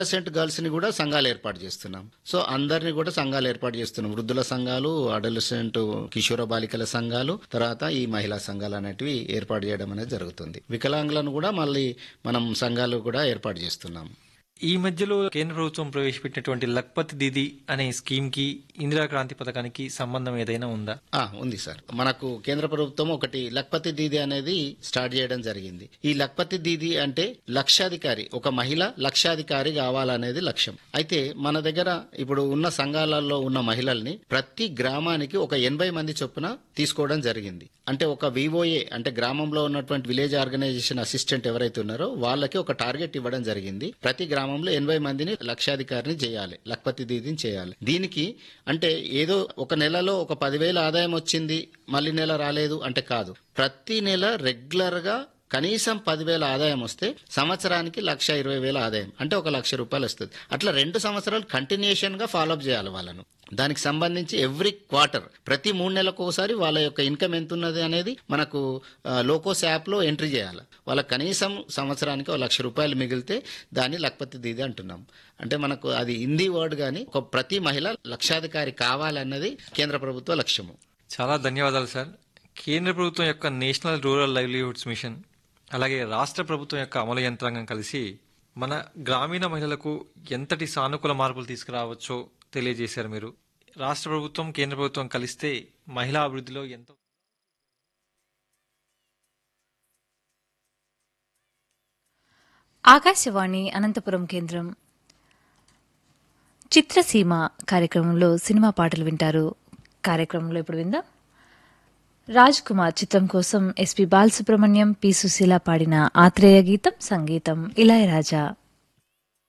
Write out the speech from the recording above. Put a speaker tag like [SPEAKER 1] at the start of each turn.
[SPEAKER 1] percent girls ని కూడా సంఘాలు ఏర్పాటు చేస్తున్నాం సో అందరిని కూడా సంఘాలు ఏర్పాటు చేస్తున్నాం వృద్ధుల సంఘాలు అడలసెంట్ కిషోర బాలికల సంఘాలు తర్వాత ఈ మహిళా సంఘాలు అనేటివి ఏర్పాటు చేయడం అనేది జరుగుతుంది వికలాంగులను కూడా మళ్ళీ మనం సంఘాలు కూడా ఏర్పాటు చేస్తున్నాం
[SPEAKER 2] ఈ మధ్యలో కేంద్ర ప్రభుత్వం ప్రవేశపెట్టినటువంటి లక్పత్ దీది అనే స్కీమ్ కి ఇందిరా క్రాంతి పథకానికి సంబంధం ఏదైనా ఉందా
[SPEAKER 1] ఆ, ఉంది సార్ మనకు కేంద్ర ప్రభుత్వం ఒకటి లక్పతి దీది అనేది స్టార్ట్ చేయడం జరిగింది ఈ లక్పతి దీది అంటే లక్షాధికారి ఒక మహిళ లక్షాధికారి కావాలనేది లక్ష్యం అయితే మన దగ్గర ఇప్పుడు ఉన్న సంఘాలలో ఉన్న మహిళల్ని ప్రతి గ్రామానికి ఒక ఎనభై మంది చొప్పున తీసుకోవడం జరిగింది అంటే ఒక వివోఏ అంటే గ్రామంలో ఉన్నటువంటి విలేజ్ ఆర్గనైజేషన్ అసిస్టెంట్ ఎవరైతే ఉన్నారో వాళ్ళకి ఒక టార్గెట్ ఇవ్వడం జరిగింది ప్రతి గ్రామంలో ఎనభై మందిని లక్షాధికారిని చేయాలి లక్పతి దీదిని చేయాలి దీనికి అంటే ఏదో ఒక నెలలో ఒక పదివేల ఆదాయం వచ్చింది మళ్ళీ నెల రాలేదు అంటే కాదు ప్రతి నెల రెగ్యులర్ గా కనీసం పదివేల ఆదాయం వస్తే సంవత్సరానికి లక్ష ఇరవై వేల ఆదాయం అంటే ఒక లక్ష రూపాయలు వస్తుంది అట్లా రెండు సంవత్సరాలు కంటిన్యూషన్ గా ఫాలోఅప్ చేయాలి వాళ్ళను దానికి సంబంధించి ఎవ్రీ క్వార్టర్ ప్రతి మూడు నెలలకు ఒకసారి వాళ్ళ యొక్క ఇన్కమ్ ఎంత ఉన్నది అనేది మనకు ఆ, లోకోస్ యాప్ లో ఎంట్రీ చేయాలి వాళ్ళ కనీసం సంవత్సరానికి ఒక లక్ష రూపాయలు మిగిలితే దాన్ని లక్పతి దీది అంటున్నాం అంటే మనకు అది హిందీ వర్డ్ కానీ ఒక ప్రతి మహిళ లక్షాధికారి కావాలన్నది కేంద్ర ప్రభుత్వ లక్ష్యము
[SPEAKER 2] చాలా ధన్యవాదాలు సార్ కేంద్ర ప్రభుత్వం యొక్క నేషనల్ రూరల్ లైవ్లీహుడ్స్ మిషన్ అలాగే రాష్ట్ర ప్రభుత్వం యొక్క అమలు యంత్రాంగం కలిసి మన గ్రామీణ మహిళలకు ఎంతటి సానుకూల మార్పులు తీసుకురావచ్చో తెలియజేశారు మీరు రాష్ట్ర ప్రభుత్వం కేంద్ర ప్రభుత్వం కలిస్తే మహిళా అభివృద్ధిలో ఎంతో
[SPEAKER 3] ఆకాశవాణి అనంతపురం కేంద్రం చిత్రసీమ కార్యక్రమంలో సినిమా పాటలు వింటారు కార్యక్రమంలో ఇప్పుడు విందాం రాజ్ కుమార్ చిత్రం కోసం ఎస్పి బాలసుబ్రహ్మణ్యం పి సుశీల పాడిన ఆత్రేయ గీతం సంగీతం ఇళయరాజా